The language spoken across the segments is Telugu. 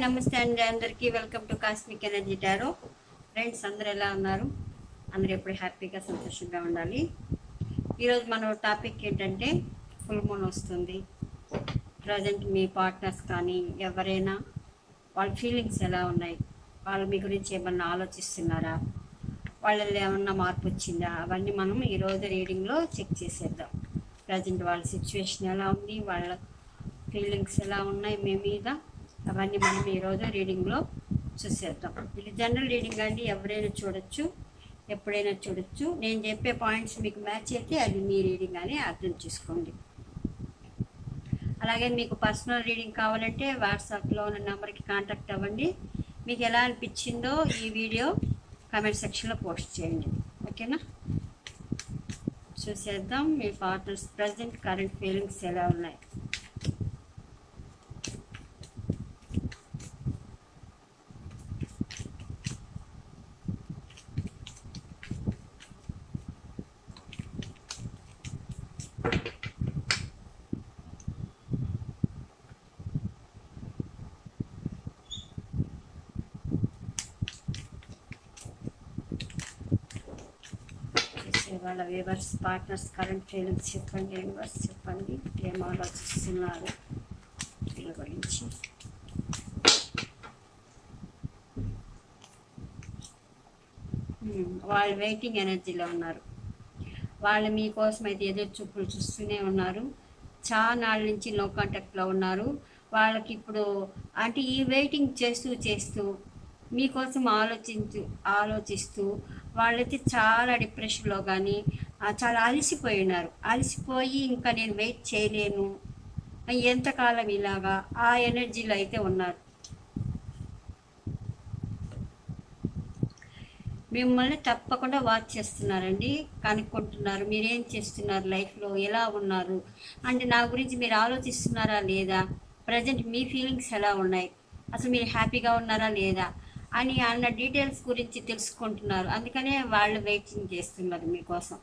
నమస్తే అండి అందరికీ welcome to cosmic energy tarot friends అందరు ఎలా ఉన్నారు అందరూ ఎప్పుడు హ్యాపీగా సంతోషంగా ఉండాలి ఈరోజు మన టాపిక్ ఏంటంటే ఫుల్ మూన్ వస్తుంది ప్రజెంట్ మీ పార్ట్నర్స్ కానీ ఎవరైనా వాళ్ళ ఫీలింగ్స్ ఎలా ఉన్నాయి వాళ్ళు మీ గురించి ఏమన్నా ఆలోచిస్తున్నారా వాళ్ళలో ఏమన్నా మార్పు వచ్చిందా అవన్నీ మనం ఈరోజు రీడింగ్లో చెక్ చేసేద్దాం ప్రజెంట్ వాళ్ళ సిచ్యువేషన్ ఎలా ఉంది వాళ్ళ ఫీలింగ్స్ ఎలా ఉన్నాయి మీ మీద అవన్నీ మనం ఈరోజు రీడింగ్లో చూసేద్దాం ఇది జనరల్ రీడింగ్ అండి ఎవరైనా చూడొచ్చు ఎప్పుడైనా చూడొచ్చు నేను చెప్పే పాయింట్స్ మీకు మ్యాచ్ అయితే అది మీ రీడింగ్ అని అర్థం చేసుకోండి అలాగే మీకు పర్సనల్ రీడింగ్ కావాలంటే వాట్సాప్లో ఉన్న నెంబర్కి కాంటాక్ట్ అవ్వండి మీకు ఎలా అనిపించిందో ఈ వీడియో కామెంట్ సెక్షన్లో పోస్ట్ చేయండి ఓకేనా చూసేద్దాం మీ పార్ట్నర్స్ ప్రజెంట్ కరెంట్ ఫీలింగ్స్ ఎలా ఉన్నాయి చేసే వాళ్ళ వేవర్స్ పార్ట్నర్స్ కరెంట్ ఫీలింగ్స్ చెప్పండి యూనివర్స్ చెప్పండి ఏం ఆలోచిస్తున్నారు వీళ్ళ గురించి Hmm, వాళ్ళు వెయిటింగ్ ఎనర్జీలో ఉన్నారు వాళ్ళు మీకోసం అయితే ఎదురు చూపులు చూస్తూనే ఉన్నారు చాలా నాళ్ళ నుంచి లో కాంటాక్ట్లో ఉన్నారు వాళ్ళకి ఇప్పుడు అంటే ఈ వెయిటింగ్ చేస్తూ చేస్తూ మీకోసం ఆలోచించు ఆలోచిస్తూ వాళ్ళైతే చాలా డిప్రెషన్లో కానీ చాలా అలసిపోయి ఉన్నారు అలసిపోయి ఇంకా నేను వెయిట్ చేయలేను ఎంతకాలం ఇలాగా ఆ ఎనర్జీలో అయితే ఉన్నారు మిమ్మల్ని తప్పకుండా వాచ్ చేస్తున్నారండి కనుక్కుంటున్నారు మీరేం చేస్తున్నారు లైఫ్లో ఎలా ఉన్నారు అంటే నా గురించి మీరు ఆలోచిస్తున్నారా లేదా ప్రజెంట్ మీ ఫీలింగ్స్ ఎలా ఉన్నాయి అసలు మీరు హ్యాపీగా ఉన్నారా లేదా అని అన్న డీటెయిల్స్ గురించి తెలుసుకుంటున్నారు అందుకనే వాళ్ళు వెయిటింగ్ చేస్తున్నారు మీకోసం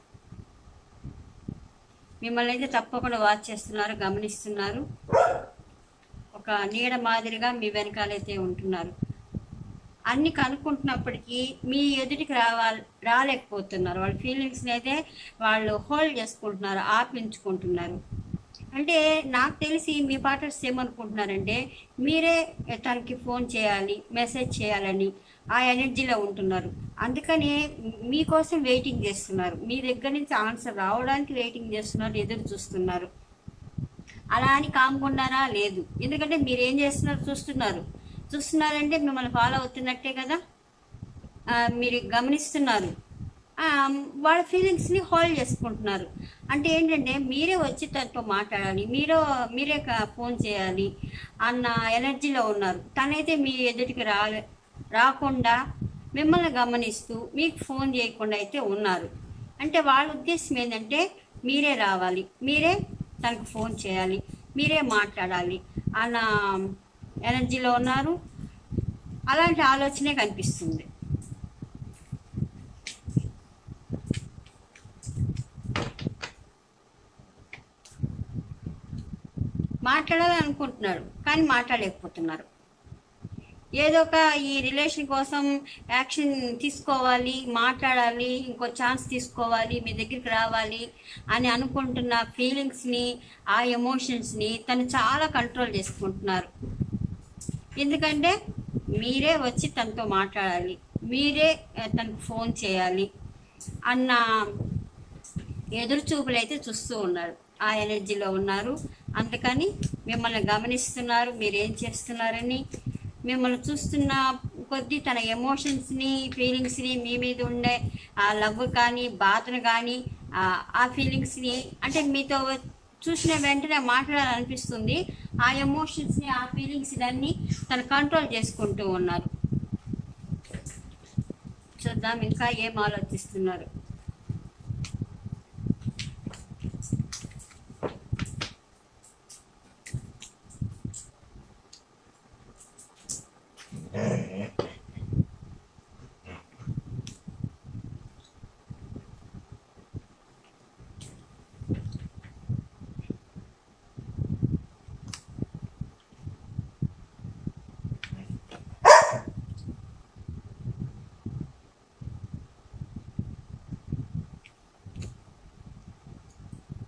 మిమ్మల్ని అయితే తప్పకుండా వాచ్ చేస్తున్నారు గమనిస్తున్నారు ఒక నీడ మాదిరిగా మీ వెనకాలైతే ఉంటున్నారు అన్ని కనుక్కుంటున్నప్పటికీ మీ ఎదుటికి రావాలి రాలేకపోతున్నారు వాళ్ళ ఫీలింగ్స్ని అయితే వాళ్ళు హోల్డ్ చేసుకుంటున్నారు ఆపించుకుంటున్నారు అంటే నాకు తెలిసి మీ పార్టర్స్ ఏమనుకుంటున్నారంటే మీరే తనకి ఫోన్ చేయాలి మెసేజ్ చేయాలని ఆ ఎనర్జీలో ఉంటున్నారు అందుకని మీకోసం వెయిటింగ్ చేస్తున్నారు మీ దగ్గర నుంచి ఆన్సర్ రావడానికి వెయిటింగ్ చేస్తున్నారు ఎదురు చూస్తున్నారు అలా అని కాముకున్నారా లేదు ఎందుకంటే మీరు ఏం చేస్తున్నారు చూస్తున్నారు చూస్తున్నారంటే మిమ్మల్ని ఫాలో అవుతున్నట్టే కదా ఆ, మీరు గమనిస్తున్నారు ఆ, వాళ్ళ ఫీలింగ్స్ని హోల్డ్ చేసుకుంటున్నారు అంటే ఏంటంటే మీరే వచ్చి తనతో మాట్లాడాలి మీరే మీరే క- ఫోన్ చేయాలి అన్న ఎనర్జీలో ఉన్నారు తనైతే మీ ఎదుటికి రా రాకుండా మిమ్మల్ని గమనిస్తూ మీకు ఫోన్ చేయకుండా అయితే ఉన్నారు అంటే వాళ్ళ ఉద్దేశం ఏంటంటే మీరే రావాలి మీరే తనకు ఫోన్ చేయాలి మీరే మాట్లాడాలి అన్న ఎనర్జీలో ఉన్నారు అలాంటి ఆలోచనే కనిపిస్తుంది మాట్లాడాలని అనుకుంటున్నారు కానీ మాట్లాడలేకపోతున్నారు ఏదో ఒక ఈ రిలేషన్ కోసం యాక్షన్ తీసుకోవాలి మాట్లాడాలి ఇంకో ఛాన్స్ తీసుకోవాలి మీ దగ్గరికి రావాలి అని అనుకుంటున్న ఫీలింగ్స్ని ఆ ఎమోషన్స్ని తను చాలా కంట్రోల్ చేసుకుంటున్నారు ఎందుకంటే మీరే వచ్చి తనతో మాట్లాడాలి మీరే ఆ, తనకు ఫోన్ చేయాలి అన్న ఎదురు చూపులు అయితే చూస్తూ ఉన్నారు ఆ ఎనర్జీలో ఉన్నారు అందుకని మిమ్మల్ని గమనిస్తున్నారు మీరు ఏం చేస్తున్నారని మిమ్మల్ని చూస్తున్న కొద్దీ తన ఎమోషన్స్ని ఫీలింగ్స్ని మీ మీద ఉండే ఆ లవ్ కానీ బాధను కానీ ఆ ఆ ఫీలింగ్స్ని అంటే మీతో చూసిన వెంటనే మాట్లాడాలనిపిస్తుంది ఆ ఎమోషన్స్ని ఆ ఫీలింగ్స్ అన్నీ తను కంట్రోల్ చేసుకుంటూ ఉన్నారు చూద్దాం ఇంకా ఏం ఆలోచిస్తున్నారు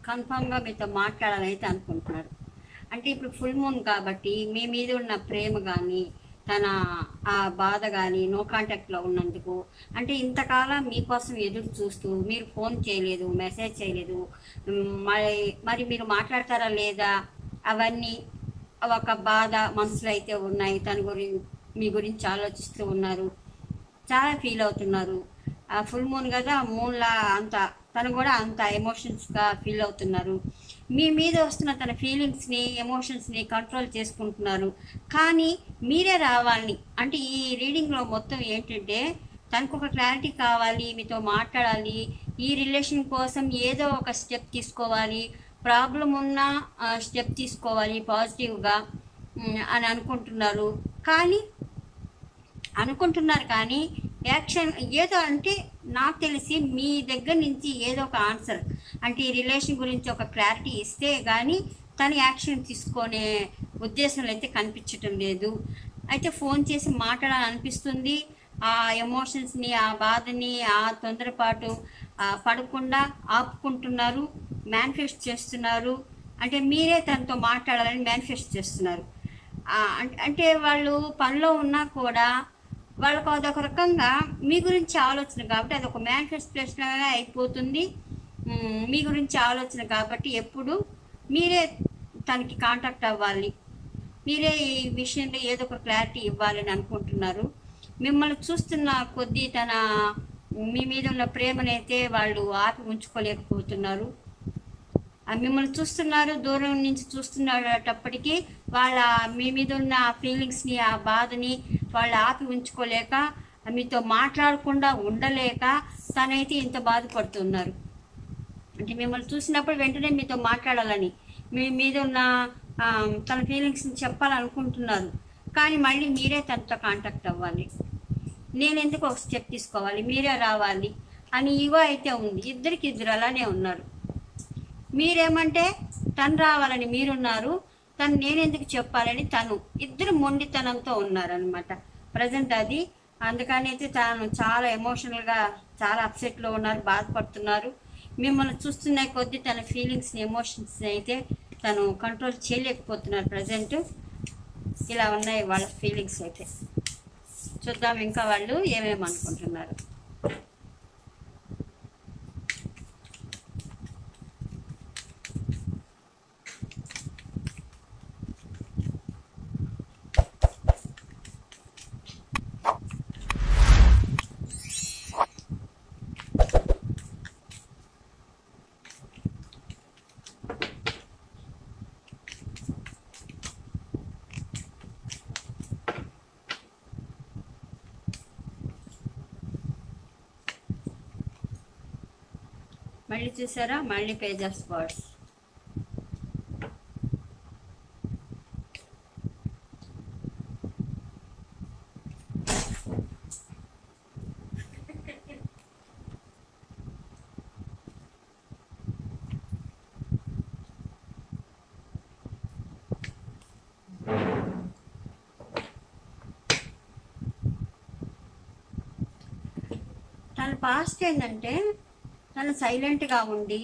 కన్ఫామ్గా మీతో మాట్లాడాలని అయితే అనుకుంటున్నారు అంటే ఇప్పుడు ఫుల్ మూన్ కాబట్టి మీ మీద ఉన్న ప్రేమ కానీ తన ఆ బాధ కానీ నో కాంటాక్ట్లో ఉన్నందుకు అంటే ఇంతకాలం మీకోసం ఎదురు చూస్తూ మీరు ఫోన్ చేయలేదు మెసేజ్ చేయలేదు మ్, మరి మరి మీరు మాట్లాడతారా లేదా అవన్నీ ఒక బాధ మనసులో అయితే ఉన్నాయి తన గురించి మీ గురించి ఆలోచిస్తూ ఉన్నారు చాలా ఫీల్ అవుతున్నారు ఆ ఫుల్ మూన్ కదా మూన్లా అంత తను కూడా అంత ఎమోషన్స్గా ఫీల్ అవుతున్నారు మీ మీద వస్తున్న తన ఫీలింగ్స్ని ఎమోషన్స్ని కంట్రోల్ చేసుకుంటున్నారు కానీ మీరే రావాలని అంటే ఈ రీడింగ్లో మొత్తం ఏంటంటే తనకు ఒక క్లారిటీ కావాలి మీతో మాట్లాడాలి ఈ రిలేషన్ కోసం ఏదో ఒక స్టెప్ తీసుకోవాలి ప్రాబ్లం ఉన్న స్టెప్ తీసుకోవాలి పాజిటివ్గా ఉమ్, అని అనుకుంటున్నారు కానీ అనుకుంటున్నారు కానీ యాక్షన్ ఏదో అంటే నాకు తెలిసి మీ దగ్గర నుంచి ఏదో ఒక ఆన్సర్ అంటే ఈ రిలేషన్ గురించి ఒక క్లారిటీ ఇస్తే కానీ తను యాక్షన్ తీసుకునే ఉద్దేశంలో అయితే కనిపించటం లేదు అయితే ఫోన్ చేసి మాట్లాడాలనిపిస్తుంది ఆ ఎమోషన్స్ని ఆ బాధని ఆ తొందరపాటు ఆ పడకుండా ఆపుకుంటున్నారు మేనిఫెస్ట్ చేస్తున్నారు అంటే మీరే తనతో మాట్లాడాలని మేనిఫెస్ట్ చేస్తున్నారు ఆ, అం- అంటే వాళ్ళు పనిలో ఉన్నా కూడా వాళ్ళకు అదొక రకంగా మీ గురించి ఆలోచన కాబట్టి అదొక మేనిఫెస్టేషన్గా అయిపోతుంది ఉమ్, మీ గురించి ఆలోచన కాబట్టి ఎప్పుడు మీరే తనకి కాంటాక్ట్ అవ్వాలి మీరే ఈ విషయంలో ఏదో ఒక క్లారిటీ ఇవ్వాలని అనుకుంటున్నారు మిమ్మల్ని చూస్తున్న కొద్దీ తన మీ మీద ఉన్న ప్రేమనైతే వాళ్ళు ఆపి ఉంచుకోలేకపోతున్నారు ఆ మిమ్మల్ని చూస్తున్నారు దూరం నుంచి చూస్తున్నప్పటికీ వాళ్ళ మీ మీద ఉన్న ఆ ఫీలింగ్స్ని ఆ బాధని వాళ్ళు ఆపి ఉంచుకోలేక మీతో మాట్లాడకుండా ఉండలేక తనైతే ఇంత బాధపడుతున్నారు అంటే మిమ్మల్ని చూసినప్పుడు వెంటనే మీతో మాట్లాడాలని మీ మీద ఉన్న ఆ, తన ఫీలింగ్స్ని చెప్పాలనుకుంటున్నారు కానీ మళ్ళీ మీరే తనతో కాంటాక్ట్ అవ్వాలి నేను ఎందుకు ఒక స్టెప్ తీసుకోవాలి మీరే రావాలి అని ఈగో అయితే ఉంది ఇద్దరికి ఇద్దరు అలానే ఉన్నారు మీరేమంటే తను రావాలని మీరున్నారు తను నేనెందుకు చెప్పాలని తను ఇద్దరు మొండితనంతో ఉన్నారనమాట ప్రజెంట్ అది అందుకని అయితే తను చాలా ఎమోషనల్గా చాలా అప్సెట్లో ఉన్నారు బాధపడుతున్నారు మిమ్మల్ని చూస్తున్న కొద్దీ తన ఫీలింగ్స్ని ఎమోషన్స్ని అయితే తను కంట్రోల్ చేయలేకపోతున్నారు ప్రజెంట్ ఇలా ఉన్నాయి వాళ్ళ ఫీలింగ్స్ అయితే చూద్దాం ఇంకా వాళ్ళు ఏమేమి అనుకుంటున్నారు మళ్ళీ చూసారా మళ్ళీ పేజ్ ఆఫ్ స్పాట్స్ తన పాస్ట్ ఏంటంటే తను సైలెంట్గా ఉండి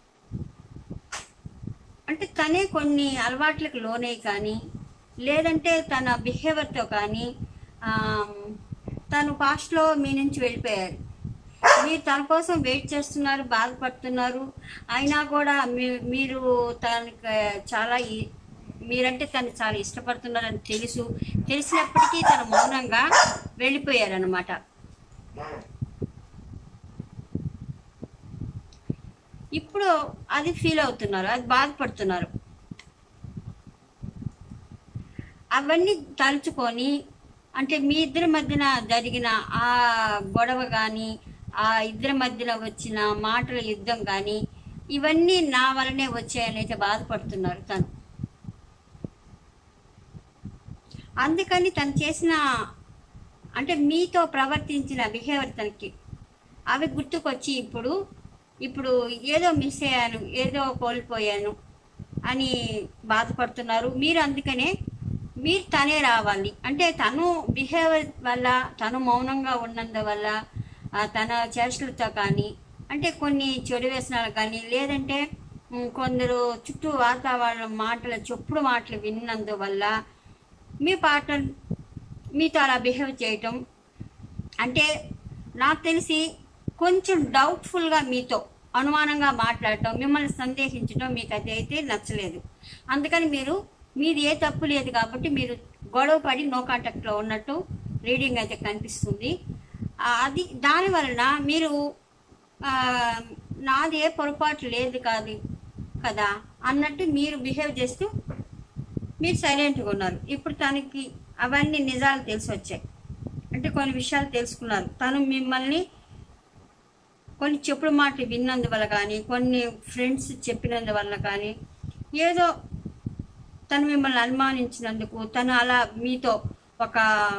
అంటే తనే కొన్ని అలవాట్లకు లోనే కానీ లేదంటే తన బిహేవియర్తో కానీ ఆమ్, తను పాస్ట్లో మీ నుంచి వెళ్ళిపోయారు మీరు తన కోసం వెయిట్ చేస్తున్నారు బాధపడుతున్నారు అయినా కూడా మీ- మీరు తనకి చాలా ఈ- మీరంటే తను చాలా ఇష్టపడుతున్నారని తెలుసు తెలిసినప్పటికీ తను మౌనంగా వెళ్ళిపోయారనమాట ఇప్పుడు అది ఫీల్ అవుతున్నారు అది బాధపడుతున్నారు అవన్నీ తలుచుకొని అంటే మీ ఇద్దరి మధ్యన జరిగిన ఆ గొడవ కానీ ఆ ఇద్దరి మధ్యన వచ్చిన మాటల యుద్ధం కానీ ఇవన్నీ నా వలనే వచ్చాయని అయితే బాధపడుతున్నారు తను అందుకని తను చేసిన అంటే మీతో ప్రవర్తించిన బిహేవియర్ తనకి అవి గుర్తుకొచ్చి ఇప్పుడు ఇప్పుడు ఏదో మిస్ అయ్యాను ఏదో కోల్పోయాను అని బాధపడుతున్నారు మీరు అందుకనే మీరు తనే రావాలి అంటే తను బిహేవియర్ వల్ల తను మౌనంగా ఉన్నందువల్ల ఆ, తన చేష్టలతో కానీ అంటే కొన్ని చెడు వ్యసనాలు కానీ లేదంటే ఉమ్, కొందరు చుట్టూ వాతావరణం మాటల చెప్పుడు మాటలు విన్నందువల్ల మీ పార్ట్నర్ మీతో అలా బిహేవ్ చేయటం అంటే నాకు తెలిసి కొంచెం డౌట్ఫుల్గా మీతో అనుమానంగా మాట్లాడటం మిమ్మల్ని సందేహించడం మీకు అది అయితే నచ్చలేదు అందుకని మీరు మీది ఏ తప్పు లేదు కాబట్టి మీరు గొడవ పడి నో కాంటాక్ట్లో ఉన్నట్టు రీడింగ్ అయితే కనిపిస్తుంది ఆ, అది దాని వలన మీరు ఆ, నాది ఏ పొరపాటు లేదు కాదు కదా అన్నట్టు మీరు బిహేవ్ చేస్తూ మీరు సైలెంట్గా ఉన్నారు ఇప్పుడు తనకి అవన్నీ నిజాలు తెలిసి వచ్చాయి అంటే కొన్ని విషయాలు తెలుసుకున్నారు తను మిమ్మల్ని కొన్ని చెప్పుడు మాటలు విన్నందువల్ల కానీ కొన్ని ఫ్రెండ్స్ చెప్పినందువల్ల కానీ ఏదో తను మిమ్మల్ని అనుమానించినందుకు తను అలా మీతో ఒక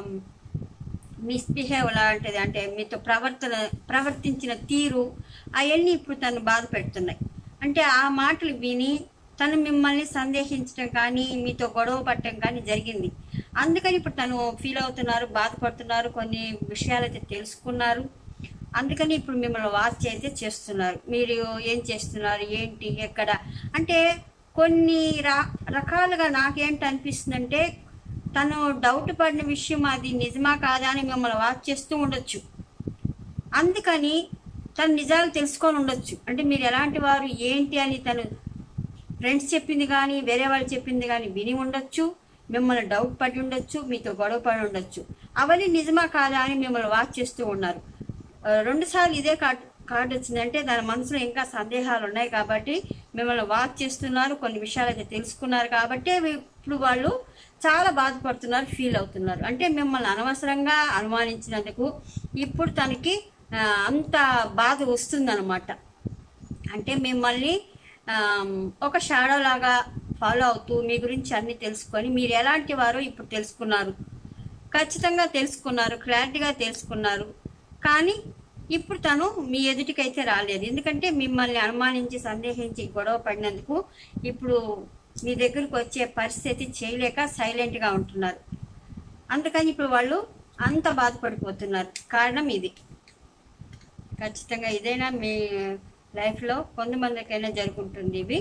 మిస్బిహేవ్ లాంటిది అంటే మీతో ప్రవర్తన ప్రవర్తించిన తీరు అవన్నీ ఇప్పుడు తను బాధ పెడుతున్నాయి అంటే ఆ మాటలు విని తను మిమ్మల్ని సందేహించడం కానీ మీతో గొడవ పడటం కానీ జరిగింది అందుకని ఇప్పుడు తను ఫీల్ అవుతున్నారు బాధపడుతున్నారు కొన్ని విషయాలు అయితే తెలుసుకున్నారు అందుకని ఇప్పుడు మిమ్మల్ని వాచ్ అయితే చేస్తున్నారు మీరు ఏం చేస్తున్నారు ఏంటి ఎక్కడ అంటే కొన్ని రా రకాలుగా నాకేంటి అనిపిస్తుందంటే తను డౌట్ పడిన విషయం అది నిజమా కాదా అని మిమ్మల్ని వాచ్ చేస్తూ ఉండొచ్చు అందుకని తను నిజాలు తెలుసుకొని ఉండొచ్చు అంటే మీరు ఎలాంటి వారు ఏంటి అని తను ఫ్రెండ్స్ చెప్పింది కానీ వేరే వాళ్ళు చెప్పింది కానీ విని ఉండొచ్చు మిమ్మల్ని డౌట్ పడి ఉండొచ్చు మీతో గొడవ పడి ఉండొచ్చు అవన్నీ నిజమా కాదా అని మిమ్మల్ని వాచ్ చేస్తూ ఉన్నారు ఆ, రెండుసార్లు ఇదే కార్డ్ కార్డు వచ్చిందంటే దాని మనసులో ఇంకా సందేహాలు ఉన్నాయి కాబట్టి మిమ్మల్ని వాచ్ చేస్తున్నారు కొన్ని విషయాలు అయితే తెలుసుకున్నారు కాబట్టి ఇప్పుడు వాళ్ళు చాలా బాధపడుతున్నారు ఫీల్ అవుతున్నారు అంటే మిమ్మల్ని అనవసరంగా అనుమానించినందుకు ఇప్పుడు తనకి ఆ, అంత బాధ వస్తుందన్నమాట అంటే మిమ్మల్ని ఆమ్, ఒక షాడో లాగా ఫాలో అవుతూ మీ గురించి అన్ని తెలుసుకొని మీరు ఎలాంటి వారో ఇప్పుడు తెలుసుకున్నారు ఖచ్చితంగా తెలుసుకున్నారు క్లారిటీగా తెలుసుకున్నారు కానీ ఇప్పుడు తను మీ ఎదుటికైతే రాలేదు ఎందుకంటే మిమ్మల్ని అనుమానించి సందేహించి గొడవ పడినందుకు ఇప్పుడు మీ దగ్గరకు వచ్చే పరిస్థితి చేయలేక సైలెంట్గా ఉంటున్నారు అందుకని ఇప్పుడు వాళ్ళు అంత బాధపడిపోతున్నారు కారణం ఇది ఖచ్చితంగా ఇదైనా మీ లైఫ్లో కొంతమందికైనా జరుగుతుంది ఇవి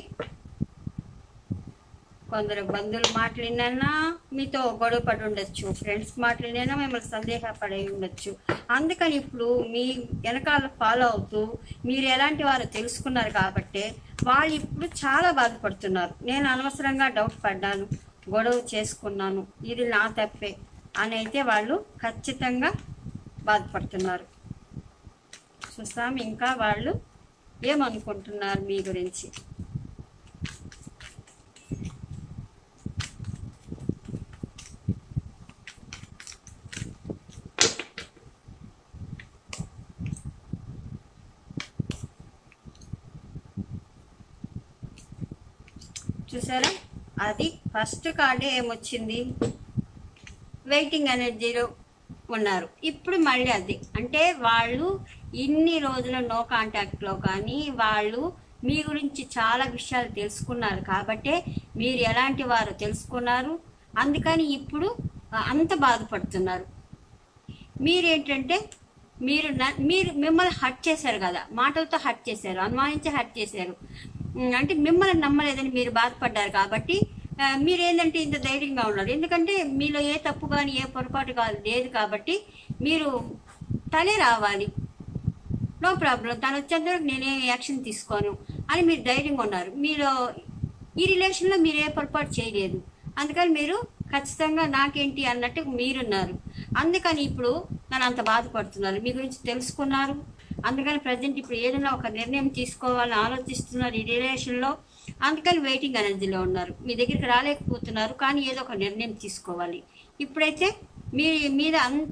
కొందరు బంధువులు మాట్లాడినా మీతో గొడవ పడి ఉండొచ్చు ఫ్రెండ్స్ మాట్లాడినా మిమ్మల్ని సందేహపడి ఉండొచ్చు అందుకని ఇప్పుడు మీ వెనకాల ఫాలో అవుతూ మీరు ఎలాంటి వారో తెలుసుకున్నారు కాబట్టి వాళ్ళు ఇప్పుడు చాలా బాధపడుతున్నారు నేను అనవసరంగా డౌట్ పడ్డాను గొడవ చేసుకున్నాను ఇది నా తప్పే అని అయితే వాళ్ళు ఖచ్చితంగా బాధపడుతున్నారు చూస్తాం ఇంకా వాళ్ళు ఏమనుకుంటున్నారు మీ గురించి చూసారా అది ఫస్ట్ కార్డే ఏమొచ్చింది వెయిటింగ్ ఎనర్జీలో ఉన్నారు ఇప్పుడు మళ్ళీ అది అంటే వాళ్ళు ఇన్ని రోజులు నో కాంటాక్ట్లో కానీ వాళ్ళు మీ గురించి చాలా విషయాలు తెలుసుకున్నారు కాబట్టే మీరు ఎలాంటి వారు తెలుసుకున్నారు అందుకని ఇప్పుడు ఆ, అంత బాధపడుతున్నారు మీరేంటంటే మీరు న- మీరు మిమ్మల్ని హట్ చేశారు కదా మాటలతో హట్ చేశారు అనుమానించి హట్ చేశారు ఉమ్, అంటే మిమ్మల్ని నమ్మలేదని మీరు బాధపడ్డారు కాబట్టి ఆ, మీరేంటంటే ఇంత ధైర్యంగా ఉన్నారు ఎందుకంటే మీలో ఏ తప్పు కానీ ఏ పొరపాటు కానీ లేదు కాబట్టి మీరు తనే రావాలి నో ప్రాబ్లం తను వచ్చేంత వరకు నేనే యాక్షన్ తీసుకోను అని మీరు ధైర్యంగా ఉన్నారు మీలో ఈ రిలేషన్లో మీరు ఏ పొరపాటు చేయలేదు అందుకని మీరు ఖచ్చితంగా నాకేంటి అన్నట్టు మీరున్నారు అందుకని ఇప్పుడు నన్ను అంత బాధపడుతున్నారు మీ గురించి తెలుసుకున్నారు అందుకని ప్రజెంట్ ఇప్పుడు ఏదైనా ఒక నిర్ణయం తీసుకోవాలని ఆలోచిస్తున్నారు ఈ రిలేషన్లో అందుకని వెయిటింగ్ ఎనర్జీలో ఉన్నారు మీ దగ్గరికి రాలేకపోతున్నారు కానీ ఏదో ఒక నిర్ణయం తీసుకోవాలి ఇప్పుడైతే మీ మీద అంత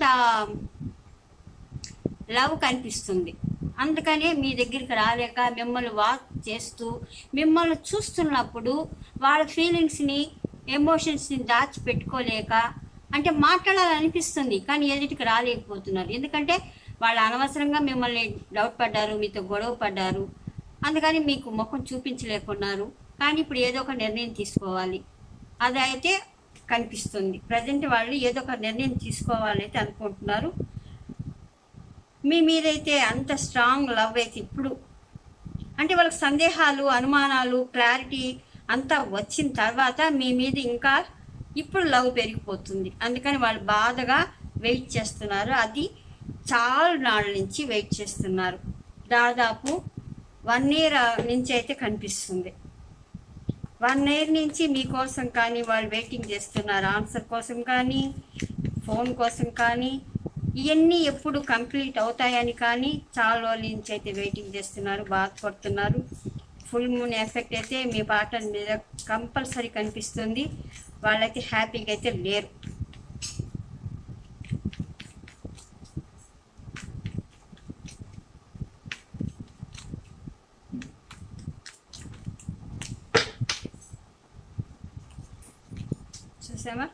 లవ్ కనిపిస్తుంది అందుకనే మీ దగ్గరికి రాలేక మిమ్మల్ని వాచ్ చేస్తూ మిమ్మల్ని చూస్తున్నప్పుడు వాళ్ళ ఫీలింగ్స్ని ఎమోషన్స్ని దాచిపెట్టుకోలేక అంటే మాట్లాడాలనిపిస్తుంది కానీ ఎదుటికి రాలేకపోతున్నారు ఎందుకంటే వాళ్ళు అనవసరంగా మిమ్మల్ని డౌట్ పడ్డారు మీతో గొడవ పడ్డారు అందుకని మీకు ముఖం చూపించలేకున్నారు కానీ ఇప్పుడు ఏదో ఒక నిర్ణయం తీసుకోవాలి అది అయితే కనిపిస్తుంది ప్రజెంట్ వాళ్ళు ఏదో ఒక నిర్ణయం తీసుకోవాలని అయితే అనుకుంటున్నారు మీ మీదైతే అంత స్ట్రాంగ్ లవ్ అయితే ఇప్పుడు అంటే వాళ్ళకి సందేహాలు అనుమానాలు క్లారిటీ అంతా వచ్చిన తర్వాత మీ మీద ఇంకా ఇప్పుడు లవ్ పెరిగిపోతుంది అందుకని వాళ్ళు బాధగా వెయిట్ చేస్తున్నారు అది చాలా నాళ్ళ నుంచి వెయిట్ చేస్తున్నారు దాదాపు వన్ ఇయర్ నుంచి అయితే కనిపిస్తుంది వన్ ఇయర్ నుంచి మీకోసం కానీ వాళ్ళు వెయిటింగ్ చేస్తున్నారు ఆన్సర్ కోసం కానీ ఫోన్ కోసం కానీ ఇవన్నీ ఎప్పుడు కంప్లీట్ అవుతాయని కానీ చాలా రోజుల నుంచి అయితే వెయిటింగ్ చేస్తున్నారు బాధపడుతున్నారు ఫుల్ మూన్ ఎఫెక్ట్ అయితే మీ పార్ట్నర్ మీద కంపల్సరీ కనిపిస్తుంది వాళ్ళైతే హ్యాపీగా అయితే లేరు చూసామా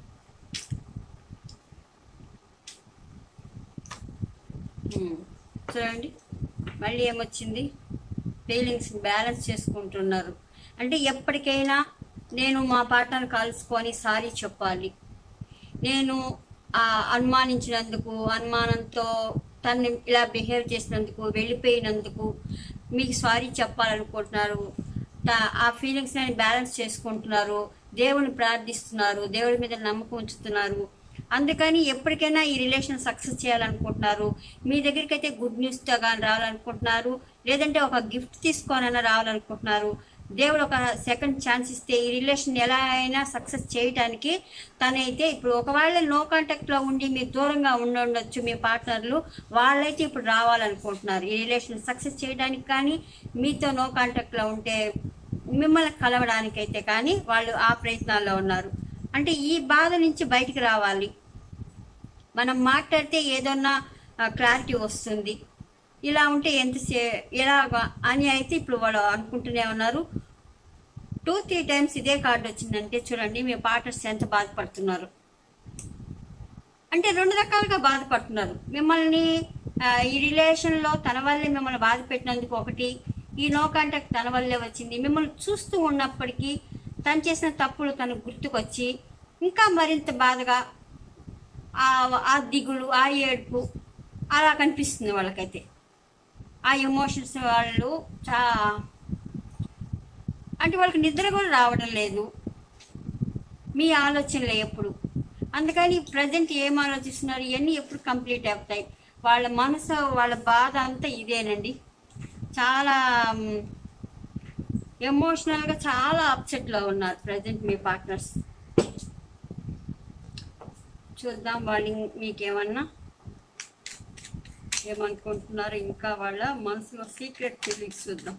ఉమ్, చూడండి మళ్ళీ ఏమొచ్చింది ఫీలింగ్స్ బ్యాలెన్స్ చేసుకుంటున్నారు అంటే ఎప్పటికైనా నేను మా పార్ట్నర్ కలుసుకొని సారీ చెప్పాలి నేను ఆ, అనుమానించినందుకు అనుమానంతో తను ఇలా బిహేవ్ చేసినందుకు వెళ్ళిపోయినందుకు మీకు సారీ చెప్పాలనుకుంటున్నారు తా- ఆ ఫీలింగ్స్ అని బ్యాలెన్స్ చేసుకుంటున్నారు దేవుని ప్రార్థిస్తున్నారు దేవుడి మీద నమ్మకం ఉంచుతున్నారు అందుకని ఎప్పటికైనా ఈ రిలేషన్ సక్సెస్ చేయాలనుకుంటున్నారు మీ దగ్గరికి అయితే గుడ్ న్యూస్తో కానీ రావాలనుకుంటున్నారు లేదంటే ఒక గిఫ్ట్ తీసుకోనైనా రావాలనుకుంటున్నారు దేవుడు ఒక సెకండ్ ఛాన్స్ ఇస్తే ఈ రిలేషన్ ఎలా అయినా సక్సెస్ చేయడానికి తనైతే ఇప్పుడు ఒకవేళ నో కాంటాక్ట్లో ఉండి మీరు దూరంగా ఉండొచ్చు మీ పార్ట్నర్లు వాళ్ళైతే ఇప్పుడు రావాలనుకుంటున్నారు ఈ రిలేషన్ సక్సెస్ చేయడానికి కానీ మీతో నో కాంటాక్ట్లో ఉంటే మిమ్మల్ని కలవడానికైతే కానీ వాళ్ళు ఆ ప్రయత్నాల్లో ఉన్నారు అంటే ఈ బాధ నుంచి బయటికి రావాలి మనం మాట్లాడితే ఏదన్నా క్లారిటీ వస్తుంది ఇలా ఉంటే ఎంత సే ఎలాగా అని అయితే ఇప్పుడు వాళ్ళు అనుకుంటూనే ఉన్నారు టూ త్రీ టైమ్స్ ఇదే కార్డు వచ్చిందంటే చూడండి మీ పార్ట్నర్స్ ఎంత బాధపడుతున్నారు అంటే రెండు రకాలుగా బాధపడుతున్నారు మిమ్మల్ని ఆ, ఈ రిలేషన్లో తన వల్లే మిమ్మల్ని బాధ పెట్టినందుకు ఒకటి ఈ నో కాంటాక్ట్ తన వల్లే వచ్చింది మిమ్మల్ని చూస్తూ ఉన్నప్పటికీ తను చేసిన తప్పులు తనకు గుర్తుకొచ్చి ఇంకా మరింత బాధగా ఆ ఆ దిగులు ఆ ఏడుపు అలా కనిపిస్తుంది వాళ్ళకైతే ఆ ఎమోషన్స్ వాళ్ళు చా అంటే వాళ్ళకి నిద్ర కూడా రావడం లేదు మీ ఆలోచనలే ఎప్పుడు అందుకని ప్రజెంట్ ఏం ఆలోచిస్తున్నారు ఇవన్నీ ఎప్పుడు కంప్లీట్ అవుతాయి వాళ్ళ మనసు వాళ్ళ బాధ అంతా ఇదేనండి చాలా ఎమోషనల్గా చాలా అప్సెట్లో ఉన్నారు ప్రజెంట్ మీ పార్ట్నర్స్ చూద్దాం వాళ్ళు ఇం- మీకేమన్నా ఏమనుకుంటున్నారు ఇంకా వాళ్ళ మనసులో సీక్రెట్ ఫీలింగ్స్ చూద్దాం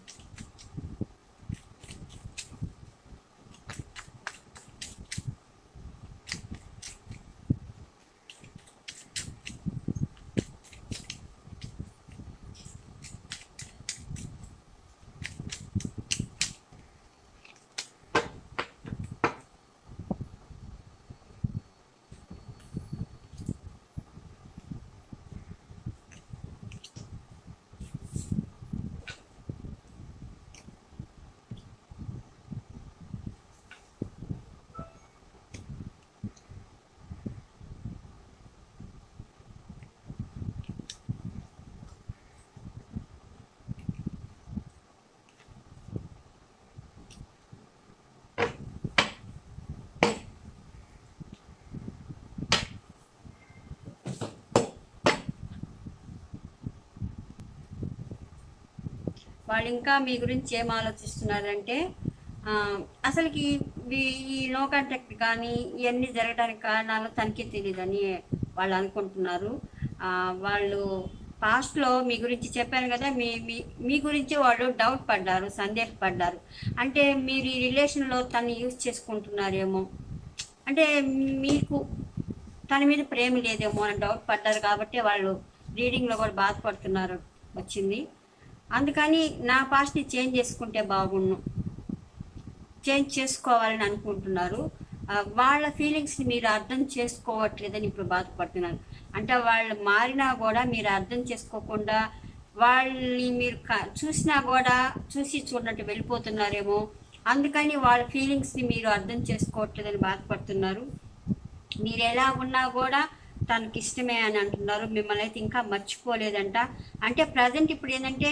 వాళ్ళు ఇంకా మీ గురించి ఏం ఆలోచిస్తున్నారంటే ఆ, అసలుకి ఈ- ఈ నో కాంటాక్ట్ కానీ ఇవన్నీ జరగడానికి కారణాలు తనకే తెలియదని వాళ్ళు అనుకుంటున్నారు ఆ, వాళ్ళు పాస్ట్లో మీ గురించి చెప్పాను కదా మీ మీ మీ గురించి వాళ్ళు డౌట్ పడ్డారు సందేహపడ్డారు అంటే మీరు ఈ రిలేషన్లో తను యూజ్ చేసుకుంటున్నారేమో అంటే మీకు తన మీద ప్రేమ లేదేమో అని డౌట్ పడ్డారు కాబట్టి వాళ్ళు రీడింగ్లో కూడా బాధపడుతున్నారు వచ్చింది అందుకని నా పాస్ట్ని చేంజ్ చేసుకుంటే బాగుండు చేంజ్ చేసుకోవాలని అనుకుంటున్నారు ఆ, వాళ్ళ ఫీలింగ్స్ని మీరు అర్థం చేసుకోవట్లేదని ఇప్పుడు బాధపడుతున్నారు అంటే వాళ్ళు మారినా కూడా మీరు అర్థం చేసుకోకుండా వాళ్ళని మీరు క- చూసినా కూడా చూసి చూడనట్టు వెళ్ళిపోతున్నారేమో అందుకని వాళ్ళ ఫీలింగ్స్ని మీరు అర్థం చేసుకోవట్లేదని బాధపడుతున్నారు మీరు ఎలా ఉన్నా కూడా తనకి ఇష్టమే అని అంటున్నారు మిమ్మల్ని అయితే ఇంకా మర్చిపోలేదంట అంటే ప్రజెంట్ ఇప్పుడు ఏంటంటే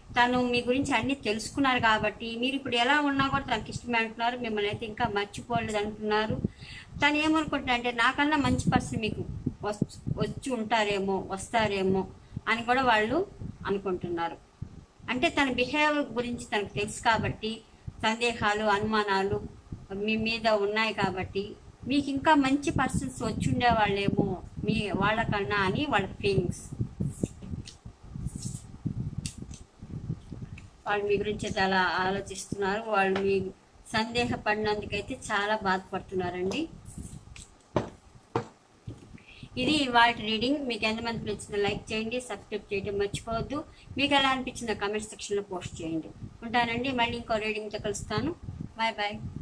తను మీ గురించి అన్ని తెలుసుకున్నారు కాబట్టి మీరు ఇప్పుడు ఎలా ఉన్నా కూడా తనకి ఇష్టమే అంటున్నారు మిమ్మల్ని అయితే ఇంకా మర్చిపోలేదు అంటున్నారు తను ఏమనుకుంటున్నా అంటే నాకన్నా మంచి పర్సన్ మీకు వస్- వచ్చి ఉంటారేమో వస్తారేమో అని కూడా వాళ్ళు అనుకుంటున్నారు అంటే తన బిహేవియర్ గురించి తనకు తెలుసు కాబట్టి సందేహాలు అనుమానాలు మీ మీద ఉన్నాయి కాబట్టి మీకు ఇంకా మంచి పర్సన్స్ వచ్చి ఉండేవాళ్ళేమో మీ వాళ్ళకన్నా అని వాళ్ళ ఫీలింగ్స్ వాళ్ళు మీ గురించి చాలా ఆలోచిస్తున్నారు వాళ్ళు మీ సందేహపడినందుకైతే చాలా బాధపడుతున్నారండి ఇది వాటి రీడింగ్ మీకు ఎంతమంది నచ్చిన లైక్ చేయండి సబ్స్క్రైబ్ చేయడం మర్చిపోవద్దు మీకు ఎలా అనిపించిందో కమెంట్ సెక్షన్లో పోస్ట్ చేయండి ఉంటానండి మళ్ళీ ఇంకో రీడింగ్తో కలుస్తాను బాయ్ బాయ్